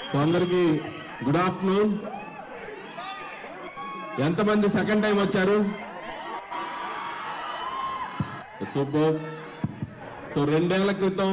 so అందరికి good afternoon ఎంతమంది second time వచ్చారు సూపర్ సో రెండేళ్ల క్రితం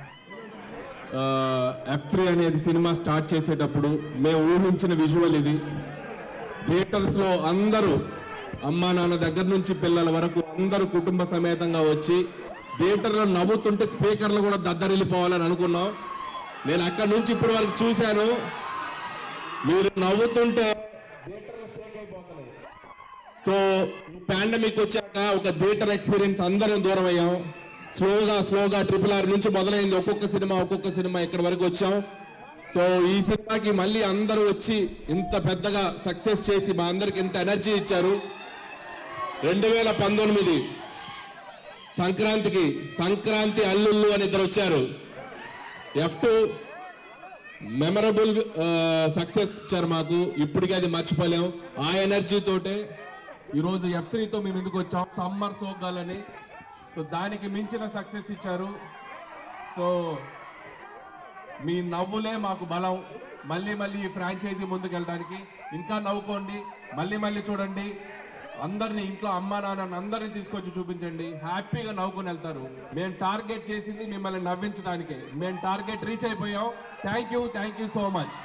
ఎఫ్ త్రీ అనేది సినిమా స్టార్ట్ చేసేటప్పుడు మేము ఊహించిన విజువల్ ఇది థియేటర్స్ లో అందరూ అమ్మా నాన్న దగ్గర నుంచి పిల్లల వరకు అందరూ కుటుంబ సమేతంగా వచ్చి థియేటర్లో నవ్వుతుంటే స్పీకర్లు కూడా దద్దరిల్లిపోవాలని అనుకున్నాం నేను అక్కడి నుంచి ఇప్పటి వరకు చూశాను మీరు నవ్వుతుంటే థియేటర్లు షేక్ అయిపోతున్నాయి సో పాండమిక్ వచ్చాక ఒక థియేటర్ ఎక్స్పీరియన్స్ అందరం దూరం అయ్యాం స్లోగా స్లోగా ట్రిపుల్ ఆర్ నుంచి మొదలైంది ఒక్కొక్క సినిమా ఒక్కొక్క సినిమా ఇక్కడ వరకు వచ్చాం సో ఈ సినిమాకి మళ్ళీ అందరూ వచ్చి ఇంత పెద్దగా సక్సెస్ చేసి మా అందరికి ఇంత ఎనర్జీ ఇచ్చారు రెండు వేల పంతొమ్మిది సంక్రాంతికి సంక్రాంతి అల్లుళ్ళు అని ఇద్దరు వచ్చారు ఎఫ్ టూ మెమరబుల్ సక్సెస్ ఇచ్చారు మాకు ఇప్పటికీ అది మర్చిపోలేం ఆ ఎనర్జీ తోటే ఈరోజు ఎఫ్ త్రీతో మేము ఎందుకు వచ్చాం సమ్మర్ సోగాలని సో దానికి మించిన సక్సెస్ ఇచ్చారు సో మీ నవ్వులే మాకు బలం మళ్ళీ మళ్ళీ ఈ ఫ్రాంచైజీ ముందుకెళ్ళడానికి ఇంకా నవ్వుకోండి మళ్ళీ మళ్ళీ చూడండి అందరిని ఇంట్లో అమ్మా నాన్న అందరిని తీసుకొచ్చి చూపించండి హ్యాపీగా నవ్వుకొని వెళ్తారు మేము టార్గెట్ చేసింది మిమ్మల్ని నవ్వించడానికే మేము టార్గెట్ రీచ్ అయిపోయాం thank you thank you so much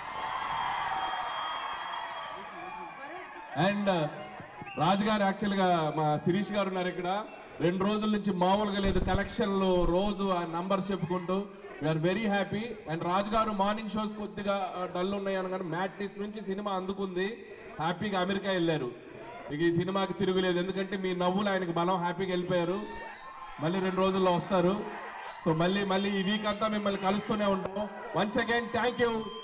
and Raju గారు యాక్చువల్ గా మా శిరీష్ గారు ఉన్నారు ఇక్కడ రెండు రోజుల నుంచి మామూలుగా లేదు కలెక్షన్లు రోజు ఆ నంబర్స్ చెప్పుకుంటూ we are very happy and Raju garu morning shows కొద్దిగా డల్ ఉన్నాయి అనగానే మ్యాట్నిస్ నుంచి సినిమా అందుకుంది హ్యాపీగా అమెరికా వెళ్ళారు ఇక ఈ సినిమాకి తిరుగులేదు ఎందుకంటే మీ నవ్వులు ఆయనకి బలం హ్యాపీగా వెళ్ళిపోయారు మళ్ళీ రెండు రోజుల్లో వస్తారు సో మళ్ళీ మళ్ళీ ఈ వీక్ అంతా మిమ్మల్ని కలుస్తూనే ఉంటాం వన్స్ అగైన్ థ్యాంక్ యూ